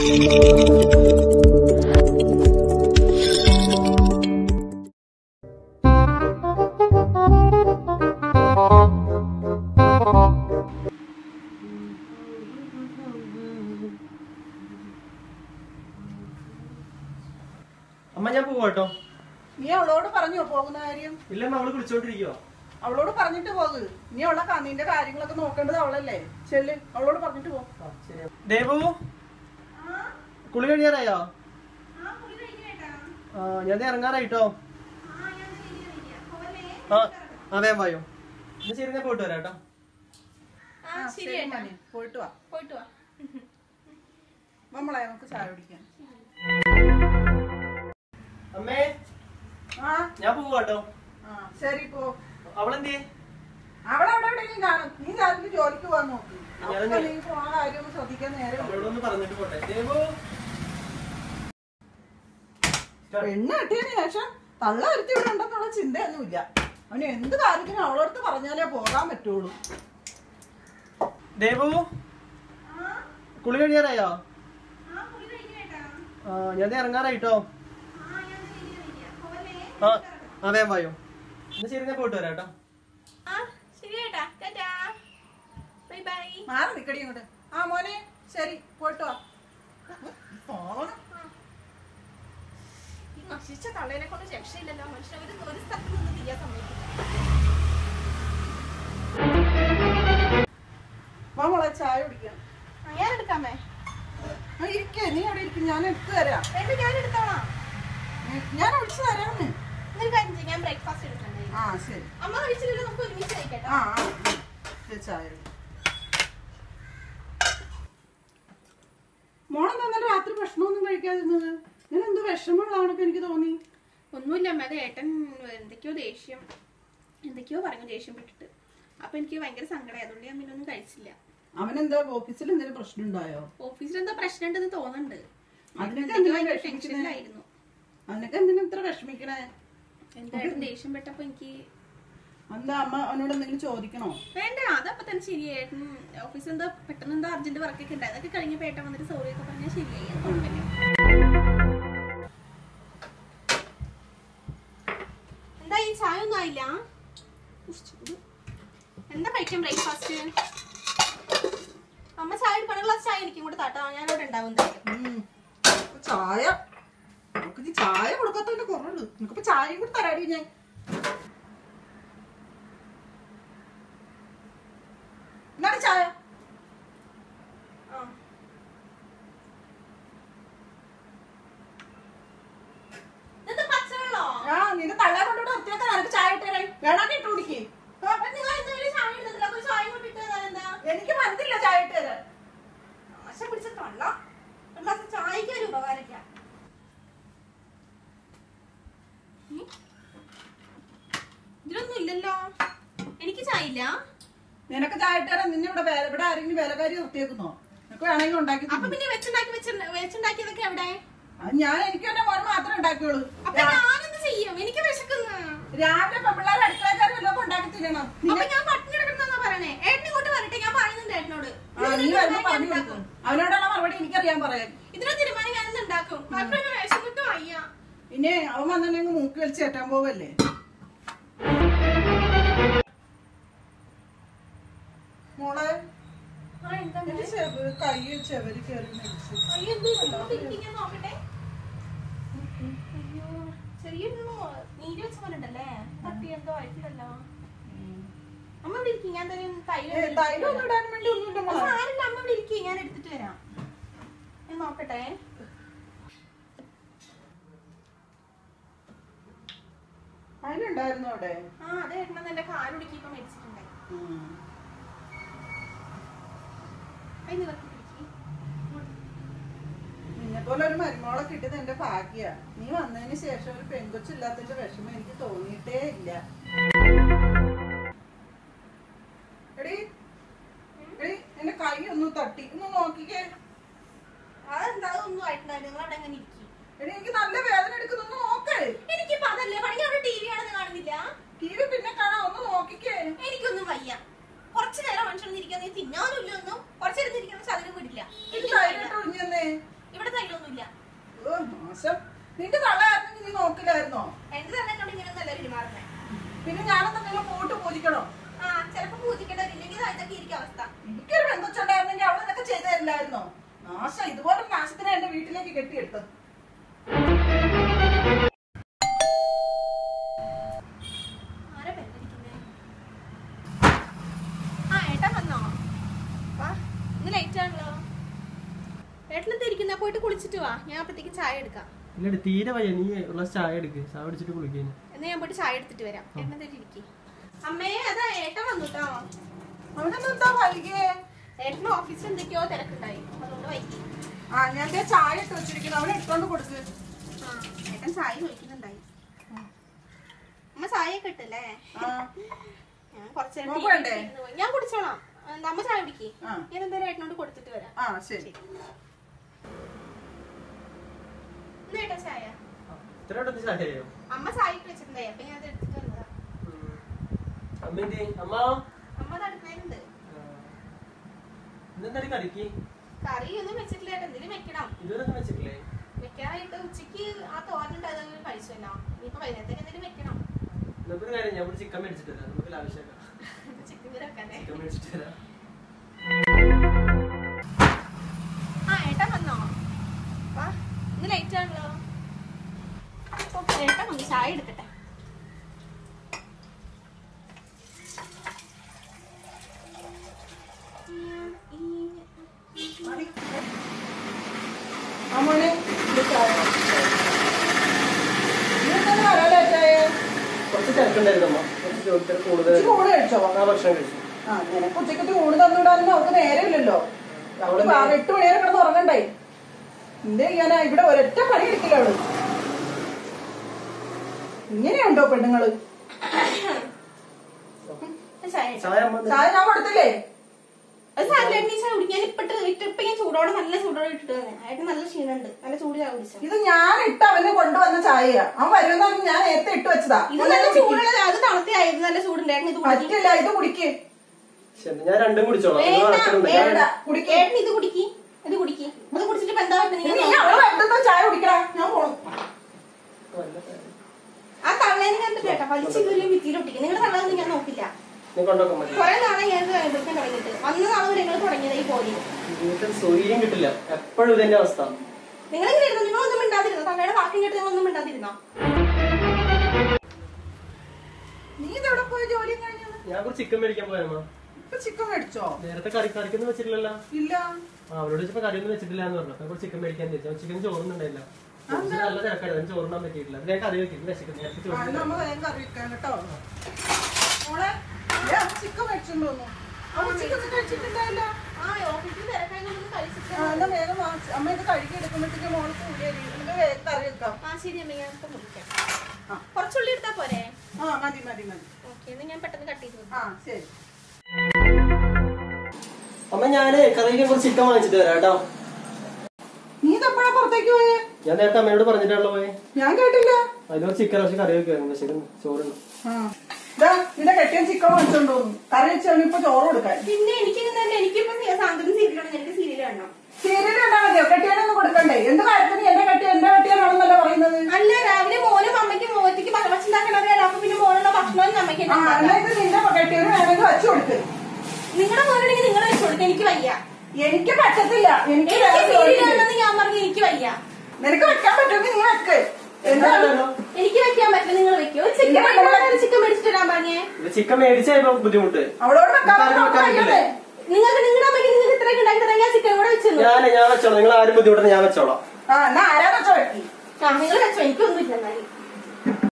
അമ്മ ഞാൻ പോവാട്ടോ നീ അവളോട് പറഞ്ഞോ പോകുന്ന കാര്യം ഇല്ല അവള് വിളിച്ചോണ്ടിരിക്കുവോ അവളോട് പറഞ്ഞിട്ട് പോക് നീ അവളെ കണ്ണിന്റെ കാര്യങ്ങളൊക്കെ നോക്കേണ്ടത് അവളല്ലേ ചെല്ല് അവളോട് പറഞ്ഞിട്ട് പോ ദേവു കുളി കഴിയാറായോ ആ ഞാൻ ദേ ഇറങ്ങാറായിട്ടോ ആ ആ വേഗം വായോ എന്നാ ശരി ഞാൻ പോയിട്ട് വരാം കേട്ടോ ആ, ശരി മോനെ, പോയിട്ട് വാ പോയിട്ട് വാ നമ്മളെ നമുക്ക് ചായ കുടിക്കാം അമ്മേ ആ ഞാൻ പോവാട്ടോ ആ ശരി പോ അവളെന്തേ അവളെ അവിടെ എവിടെയെങ്കിലും കാണും നീ രാവിലെ ജോലിക്ക് പോകാൻ നോക്ക് ഞാനും അപ്പൊ നീ പോണ കാര്യം ഒന്ന് ശ്രദ്ധിക്കാൻ നേരെ അവളോടൊന്ന് പറഞ്ഞിട്ട് പോട്ടെ ദേവു പെണ്ണ് കെട്ടിയതിന് ശേഷം തള്ള ഒരുത്തി ഇവിടെ ഉണ്ടെന്നുള്ള ചിന്തയൊന്നുമില്ല അവന് എന്ത് കാര്യത്തിനും അവളടുത്ത് പറഞ്ഞാലേ പോകാൻ പറ്റുള്ളൂ ദേവു കുളി കഴിയാറായോ ആ ഞാൻ ദേ ഇറങ്ങാറായിട്ടോ ആ ആ വേഗം വായോ എന്നാ ശരി ഞാൻ പോയിട്ട് വരാം കേട്ടോ ആ ശരി ചേട്ടാ ടാറ്റാ ബൈ ബൈ മാറി നിക്കടി ഇങ്ങോട്ട് ആ മോനെ ശരി പോയിട്ട് വാ പോണം ഈ നശിച്ച തള്ളേനെ കൊണ്ട് രക്ഷയില്ലല്ലോ മനുഷ്യൻ ഒരു ഒരു സ്ഥലത്ത് നിന്ന് തിരിയാൻ സമ്മതിക്കില്ല വാ മോളെ ചായ കുടിക്കാം ആ, ഞാൻ എടുക്കാമേ ആ ഇരിക്കേ നീ അവിടെ ഇരിക്കും ഞാൻ എടുത്തു തരാം വേണ്ട ഞാൻ എടുത്തോളാം ഏ, ഞാൻ ഒഴിച്ചു തരാമെന്ന് എന്നൊരു കാര്യം ചെയ്യാം ഞാൻ ബ്രേക്ക്ഫാസ്റ്റ് എടുക്കണ്ടേ ആ ശരി അമ്മ കഴിച്ചില്ലല്ലോ നമുക്ക് ഒരുമിച്ച് കഴിക്കട്ടോ ആ ആ ദേ ചായ കുടി. മോളെന്താ ഇന്നലെ രാത്രി ഭക്ഷണമൊന്നും കഴിക്കാതിരുന്നത് ഞാൻ എന്തോ വിഷമമുള്ളതാണൊക്കെ എനിക്ക് തോന്നി ഒന്നുമില്ല അമ്മ അത് ഏട്ടൻ എന്തൊക്കെയോ ദേഷ്യം എന്തൊക്കെയോ പറഞ്ഞു ദേഷ്യപ്പെട്ടിട്ട് അപ്പൊ എനിക്ക് ഭയങ്കര സങ്കടമായി അതുകൊണ്ട് ഞാൻ പിന്നെ ഒന്നും കഴിച്ചില്ല അവനെന്താ ഓഫീസിൽ എന്തെങ്കിലും പ്രശ്നം ഉണ്ടായോ ഓഫീസിൽ എന്തോ പ്രശ്നം ഉണ്ടെന്ന് തോന്നുന്നുണ്ട് അതിനൊക്കെ എന്തൊക്കെയോ എന്തിനാ ഭയങ്കര വിഷമിക്കുന്നെ? ടെൻഷനിലായിരുന്നു അതിനൊക്കെ എന്തിനാ ഇത്ര വിഷമിക്കണേ എന്തായാലും ദേഷ്യപ്പെട്ടപ്പോ എനിക്ക് എന്താ അമ്മ അവനോട് എന്തെങ്കിലും ചോദിക്കണോ വേണ്ട അതപ്പൊ തന്നെ ശരിയായിരുന്നു ഓഫീസിൽ എന്തോ പെട്ടെന്ന് എന്തോ അർജന്റ് വർക്കൊക്കെ ഉണ്ട് അതൊക്കെ കഴിഞ്ഞപ്പോ ഏട്ടൻ വന്നിട്ട് സോറി ഒക്കെ പറഞ്ഞാൽ ശരിയായി അത് കുഴപ്പമില്ല എന്താ ഈ ചായ ഒന്നും ആയില്ല ഉഫ്, ചൂട്. എന്താ കഴിക്കാൻ ബ്രേക്ക്ഫാസ്റ്റ് അമ്മ ചായ എടുക്കണ ഗ്ലാസ് ചായ എനിക്കും കൂടെ താട്ടോ ഞാനിവിടെ ഉണ്ടാവും എന്തായാലും ഉം. ഇപ്പൊ ചായ നമുക്ക് ഇനി ചായ കൊടുക്കാത്തതിന്റെ കുറവുള്ളൂ നിനക്കിപ്പോ ചായയും കൂടി തരാടി ഞാൻ എന്നാടി ചായ ആ. ഇതെന്താ പച്ചവെള്ളോ ആ നിന്റെ തള്ളെ കൊണ്ടോട്ട് വൃത്തിയാക്കാൻ നിനക്ക് ചായ ഇട്ടേ വേണമെങ്കിൽ ഇട്ട് കുടിക്കേ അപ്പൊ നിങ്ങൾ എന്തെങ്കിലും ചായ എടുത്തില്ല അപ്പൊ ചായ കൊണ്ടിട്ട് എന്താ എനിക്ക് മനസ്സില്ല ചായ ഇട്ട് തരാൻ ആശ പിടിച്ച കള്ള ഒരു ഗ്ലാസ് ചായക്ക് ഒരു ഉപകാരമില്ല ഉം. ഇതിലൊന്നും ഇല്ലല്ലോ എനിക്ക് ചായ ഇല്ല നിനക്ക് ചായ ഇട്ട് തരാൻ നിന്നെ ഇവിടെ വേല- ഇവിടെ ആരെങ്കിലും വേലക്കാരി നിർത്തിയേക്കുന്നോ നിനക്ക് വേണമെങ്കിൽ ഉണ്ടാക്കി അപ്പൊ തിന്നു. പിന്നെ വെച്ചുണ്ടാക്കി വെച്ച് വെച്ചുണ്ടാക്കിയതൊക്കെ എവിടെ അത് ഞാൻ എനിക്ക് തന്നെ മോൻ മാത്രമേ ഉണ്ടാക്കിയുള്ളൂ അപ്പൊ ഞാനെന്ത് ചെയ്യും എനിക്ക് വിശക്കുന്നു രാവിലെ പെമ്പിള്ളേർ അടുക്കളക്കാർ വല്ലതും ഉണ്ടാക്കി തിന്നണം അപ്പൊ ഞാൻ പട്ടിണി കിടക്കുന്ന പറയണേ ഏട്ടൻ ഇങ്ങോട്ട് വരട്ടെ ഞാൻ പറയുന്നുണ്ട് ഏട്ടനോട് ആ, നീ വരുമ്പോ പറഞ്ഞു കൊടുക്കും അവനോടുള്ള മറുപടി എനിക്കറിയാൻ പറയാൻ ഇതിനെ തീരുമാനം ഞാനിന്ന് ഉണ്ടാക്കും അപ്പൊ എന്നെ വിശന്നിട്ട് വയ്യ പിന്നെ അവൻ വന്നിട്ടുണ്ടെങ്കിൽ മൂക്ക് വലിച്ച് കയറ്റാൻ പോവല്ലേ മോളെ ആ എന്താ എന്റെ ചെവ- കൈ ചെവരി കയറി മരിച്ചു അയ്യോ എന്ത് ഇങ്ങോട്ട് ഇരിക്ക്, ഞാൻ നോക്കട്ടെ അയ്യോ ചെറിയൊരു നീര് വെച്ച പോലെ ഉണ്ടല്ലേ തട്ടി എന്തോ ആയിട്ടുണ്ടല്ലോ അമ്മ ഇവിടെ ഇരിക്കും ഞാൻ എന്തായാലും തൈര് ഏ, തൈലം ഒന്നും ഇടാൻ വേണ്ടി ഒന്നുമില്ല മോളെ സാരില്ല അമ്മ ഇവിടെ ഇരിക്കും ഞാൻ എടുത്തിട്ട് വരാം ഞാൻ നോക്കട്ടെ അതിനുണ്ടായിരുന്നു അവിടെ ആ അതെ ഏട്ടനെന്ന് എന്റെ കാലുടുക്കി ഇപ്പൊ മേടിച്ചിട്ടുണ്ടായി അതിന് ഇവർക്ക് പിടിക്ക്. നിന്നെ പോലെ ഒരു മരുമോളെ കിട്ടിയത് എന്റെ ഭാഗ്യ നീ വന്നതിന് ശേഷം ഒരു പെങ്കൊച്ചില്ലാത്തതിന്റെ വിഷമം എനിക്ക് തോന്നിയിട്ടേ ഇല്ല എടി എടി എന്റെ കൈ ഒന്ന് തട്ടി ഒന്ന് നോക്കിക്കേ അതെന്താ അതൊന്നും ആയിട്ടുണ്ടായിരുന്നു നിങ്ങൾ അവിടെ എങ്ങനെ ഇരിക്കും എടി എനിക്ക് നല്ല വേദന എടുക്കുന്നു ഒന്ന് നോക്ക് എനിക്കിപ്പോ അതല്ലേ പണി അവിടെ ടി വി ആണെന്ന് കാണുന്നില്ല ടി വി പിന്നെ കാണാം ഒന്ന് നോക്കിക്കേ എനിക്കൊന്നും വയ്യ കുറച്ചു നേരം മനുഷ്യൻ ഇരിക്കാൻ നീ തിന്നാനും ഇല്ല ഒന്നും കുറച്ചു നേരം ഇരിക്കാൻ അതിനും വിടില്ല ഇത് എനിക്കൊന്നും വയ്യ. കൈയിട്ട് ഒഴിഞ്ഞെന്നേ ഇവിടെ ഒന്നുമില്ല ഓ, മോശം നിന്റെ തള്ളയായിരുന്നു നീ നോക്കില്ലായിരുന്നോ എന്റെ തന്നെ എന്നോട് ഇങ്ങനെ ഒന്നല്ല പെരുമാറുന്നത് പിന്നെ ഞാനെന്തെങ്കിലും പോട്ട് പൂജിക്കണോ ആ ചിലപ്പോ പൂജിക്കേണ്ടവരില്ലെങ്കിൽ ഇതൊക്കെ ഇരിക്കും അവസ്ഥ എനിക്കൊരു പെൺകൊച്ചുണ്ടായിരുന്നെങ്കിൽ അവൾ ഇതൊക്കെ ചെയ്തു തരില്ലായിരുന്നോ നാശം ഇതുപോലെ നാശത്തിനെ എന്റെ വീട്ടിലേക്ക് കെട്ടിയെടുത്തത് ആരാ ബെല്ലടിക്കുന്നെ? ആ ഏട്ടൻ വന്നോ വാ ഇന്ന് ലേറ്റ് ആണല്ലോ ഏട്ടനെന്താ ഇരിക്കുന്ന പോയിട്ട് കുളിച്ചിട്ട് വാ ഞാൻ അപ്പഴത്തേക്ക് ചായ എടുക്കാം ഇല്ലടി തീരെ വയ്യ നീ ഉള്ള ചായ എടുക്ക് ചായ കുടിച്ചിട്ട് കുളിക്കുന്നു എന്നാ ഞാൻ പോയിട്ട് ചായ എടുത്തിട്ട് വരാം ഏട്ടൻ ഇരിക്കി അമ്മേ അതാ ഏട്ടൻ വന്നു കേട്ടോ അവിടെ എന്താ വൈകിയേ ഏട്ടന് ഓഫീസിൽ എന്തൊക്കെയോ തിരക്കുണ്ടായി അതുകൊണ്ട് വൈകി ആ ഞാൻ ദേ ചായ ഇട്ട് വെച്ചിരിക്കുന്നു അവനെ എടുത്തോണ്ട് കൊടുക്ക് ആ ഏട്ടൻ ചായ ചോദിക്കുന്നുണ്ടായി അമ്മ ചായ കിട്ടില്ലേ ആ ഞാൻ കുറച്ച് നേരം മോക്ക് TV വേണ്ടേ? ഇരുന്ന് പോയി. ഞാൻ കുടിച്ചോളാം എന്താ അമ്മ ചായ കുടിക്ക് ആ. ഞാൻ എന്തായാലും ഏട്ടനോട് കൊടുത്തിട്ട് വരാം ആ ശരി ഇന്ന് ഏട്ടാ ചായ ഇത്ര പെട്ടെന്ന് ചായയോ അമ്മ ചായ ഇട്ട് വെച്ചിട്ടുണ്ടായി അപ്പൊ ഞാൻ അത് എടുത്തിട്ട് വന്നതാ അമ്മ എന്തി അമ്മ അമ്മ അത് അടുക്കളയിലുണ്ട് ഇന്നെന്തായാലും കറിക്ക് കറി ഒന്നും വെച്ചിട്ടില്ല ഏട്ടാ എന്തെങ്കിലും വെക്കണം ഇതുവരെ ഒന്നും വെച്ചിട്ടില്ലേ വെക്കാനായിട്ട് ഉച്ചക്ക് ആ തോരനുണ്ട് അതങ്ങനെ കഴിച്ചല്ലോ ഇനിയിപ്പോ വൈകുന്നേരത്തേക്ക് എന്തെങ്കിലും വെക്കണം നമുക്കൊരു കാര്യം ഞാൻ ഇവിടെ ചിക്കൻ മേടിച്ചിട്ട് തരാം നമുക്ക് ആവശ്യമില്ല ചിക്കൻ കറി വെക്കണ്ടേ ചിക്കൻ മേടിച്ചിട്ട് തരാം ആ ഏട്ടൻ വന്നോ വാ ഇന്ന് ലേറ്റ് ആണല്ലോ ഓക്കെ ഏട്ടൻ വന്നു ചായ എടുക്കട്ടെ മതി. ആ മോനെ ഇത് ചായ നീ എന്താണ് വരാലേ ചായ കുറച്ച് തിരക്കുണ്ടായിരുന്നു അമ്മ കുറച്ച് ജോലി തിരക്ക് കൂടുതൽ ഇച്ചിരി ഊണ് കഴിച്ചോ ആ ഭക്ഷണം കഴിച്ചു ആ നിനക്ക് ഉച്ചക്കത്തെ ഊണ് തന്നിടാനൊന്നും അവർക്ക് നേരമില്ലല്ലോ അവള് ആറ് എട്ട് മണി വരെ കിടന്ന് ഉറങ്ങണ്ടേ എന്ത് ചെയ്യാനാ ഇവിടെ ഒരൊറ്റ പണി എടുക്കില്ല അവള് ഇങ്ങനെയുണ്ടോ പെണ്ണുങ്ങള് ചായ ചായ അമ്മ ചായ ഞാൻ കൊടുത്തില്ലേ അത് സാറില്ല നീ ചായ കുടിക്കാൻ ഇപ്പിട്ട് ഇട്ടിപ്പോ ഞാൻ ചൂടോടെ നല്ല ചൂടോടെ ഇട്ടിട്ട് തന്നെ ആയിട്ട് നല്ല ക്ഷീണുണ്ട് നല്ല ചൂട് ചായ കുടിച്ചു ഇത് ഞാൻ ഇട്ട് അവന് കൊണ്ടുവന്ന ചായയാ അവൻ വരുമെന്ന് ഞാൻ നേരത്തെ ഇട്ട് വെച്ചതാ ഇത് നല്ല ചൂടുള്ള അത് തണുത്തയായിരുന്നു നല്ല ചൂടുണ്ടായിരുന്നു ഇത് കുടിക്ക് പറ്റില്ല ഇത് കുടിക്ക് ശരി ഞാൻ രണ്ടും കുടിച്ചോളാം നിങ്ങൾ വേണ്ട നടക്കുന്നുണ്ട്. വേണ്ട ഞാൻ- കുടിക്ക്. ഏട്ടൻ ഇത് കുടിക്ക് ഇത് കുടിക്ക് ഇത് കുടിച്ചിട്ട് ഇപ്പൊ എന്താ പറ്റുന്നത് നീ നിങ്ങൾ അവളെ വരുന്ന ചായ കുടിക്കടാ ഞാൻ പോണു ആ തള്ളേനെ കണ്ടിട്ട് കേട്ടോ വലിച്ചു കയറി ഭിത്തിയിലൊട്ടിക്കും നിങ്ങളുടെ തള്ളതൊന്നും ഞാൻ നോക്കില്ല നീ കൊണ്ടൊക്കെ മതി കുറെ നാളെ ഞാൻ ഇത് എടുക്കാൻ തുടങ്ങിയിട്ട് വന്ന നാളെ വരെ നിങ്ങൾ തുടങ്ങിയത് ഈ പോലെ വീട്ടിൽ സൗകര്യം കിട്ടില്ല എപ്പോഴും ഇതെന്റെ അവസ്ഥ നിങ്ങൾ ഇങ്ങനെ ഇരുന്നു നിങ്ങളൊന്നും മിണ്ടാതിരുന്നോ തള്ളയുടെ വാക്കും കേട്ട് നിങ്ങളൊന്നും മിണ്ടാതിരുന്നോ നീ ഇതെവിടെ പോയി ജോലിയും കഴിഞ്ഞത് ഞാൻ കുറച്ച് ചിക്കൻ മേടിക്കാൻ പോയമ്മ ഇപ്പൊ ചിക്കൻ മേടിച്ചോ നേരത്തെ കറി കറിക്കൊന്നും വെച്ചിട്ടില്ലല്ലോ ഇല്ല ആ അവരോട് ചോദിച്ചപ്പോ കറിയൊന്നും വെച്ചിട്ടില്ല എന്ന് പറഞ്ഞു അപ്പൊ കുറച്ച് ചിക്കൻ മേടിക്കാൻ ചോദിച്ചു ചിക്കൻ ചോറുന്നുണ്ടായില്ല കുറച്ച് നല്ല തിരക്കായിരുന്നു ചോറുണ്ടാൻ പറ്റിയിട്ടില്ല അത് ഞാൻ കറി വെക്കും വിശക്കുന്നു നേരത്തെ ആ, ചോറ് എന്നാ നമ്മ വേഗം കറി വെക്കാം കേട്ടോ മോളെ ദേ, അമ്മ ചിക്കൻ മേടിച്ചോണ്ട് വന്നു അവൻ ചിക്കൻ കഴിച്ചിട്ടുണ്ടായില്ല ആ ഓഫീസിൽ തിരക്കായതൊന്നും കഴിച്ചിട്ട് ആ, എന്നാ വേഗം വാങ്ങിച്ച് അമ്മ ഇത് കഴുകി എടുക്കുമ്പോഴത്തേക്ക് മോള് കൂടിയായി നമുക്ക് വേഗം കറി വെക്കാം ആ ശരി അമ്മ ഞാൻ ഇപ്പൊ മുറിക്കാം ആ. കുറച്ചുള്ളി എടുത്താ പോരെ ആ മതി മതി മതി ഓക്കെ എന്നാ ഞാൻ പെട്ടെന്ന് കട്ട് ചെയ്ത് ആ ശരി അമ്മ ഞാന് കറിക്ക് കുറച്ച് ചിക്കൻ വാങ്ങിച്ചിട്ട് വരാം കേട്ടോ നീ ഇതെപ്പോഴാ പുറത്തേക്ക് പോയേ ഞാൻ നേരത്തെ അമ്മയോട് പറഞ്ഞിട്ടാണല്ലോ പോയി ഞാൻ കേട്ടില്ല അതിൽ കുറച്ച് ചിക്കൻ കുറച്ച് കറി വെക്കുവായിരുന്നു വിശക്കുന്നു ചോറുണ്ട് ആ ഇതാ നിന്റെ കെട്ടിയൻ ചിക്കൻ വാങ്ങിച്ചോണ്ട് വന്നു കറി വെച്ചാൽ ഇപ്പൊ ചോറ് കൊടുക്കാൻ പിന്നെ എനിക്ക് തന്നെ എനിക്കിപ്പോ സാന്ത്വനം സീരിയലാണ് എനിക്ക് സീരിയൽ കാണണം സീരിയൽ കണ്ടാ മതിയോ കെട്ടിയാനൊന്നും കൊടുക്കണ്ടേ എന്ത് കാര്യത്തിന് എന്റെ കെട്ടിയ എന്റെ കെട്ടിയാനാണെന്നല്ല പറയുന്നത് അല്ല രാവിലെ മോനും അമ്മയ്ക്കും മോറ്റയ്ക്ക് ഭക്ഷണം ഉണ്ടാക്കാൻ അറിയാലോ അപ്പൊ പിന്നെ മോനുള്ള ഭക്ഷണം അമ്മയ്ക്ക് ആ എന്നാ ഇത് നിന്റെ കെട്ടിയന് വേണമെങ്കിൽ വെച്ചു കൊടുക്ക് നിങ്ങളുടെ മോനുണ്ടെങ്കിൽ നിങ്ങൾ വെച്ചു കൊടുക്കുക എനിക്ക് വയ്യ എനിക്ക് പറ്റത്തില്ല എനിക്ക് എനിക്ക് വേറെ സീരിയൽ ജോലിയുണ്ട്. കാണണമെന്ന് ഞാൻ പറഞ്ഞു എനിക്ക് വയ്യ നിനക്ക് വെക്കാൻ പറ്റുമെങ്കിൽ നീ വെക്ക് എന്താണ് എനിക്ക് വെക്കാൻ പറ്റില്ല നിങ്ങൾ വെക്കോ ഒരു ചിക്കൻ ചിക്കൻ മേടിച്ചിട്ട് വരാൻ പറഞ്ഞേ ഇത് ചിക്കൻ മേടിച്ചായപ്പോ ബുദ്ധിമുട്ട് അവളോട് വെക്കാൻ കറി വെക്കാൻ പറ്റില്ലേ നിങ്ങൾക്ക് നിങ്ങളുടെ അമ്മയ്ക്ക് നിങ്ങൾക്ക് ഇത്രയൊക്കെ ഉണ്ടാക്കി തരാൻ ഞാൻ ചിക്കൻ കൂടെ വെച്ചു ഞാൻ ഞാൻ വെച്ചോളാം നിങ്ങൾ ആരും ബുദ്ധിമുട്ട് ഞാൻ വെച്ചോളാം ആ എന്നാ ആരാ വെച്ചോ വെക്കി ആ നിങ്ങൾ വെച്ചോ എനിക്കൊന്നും ഇല്ല എന്നാലും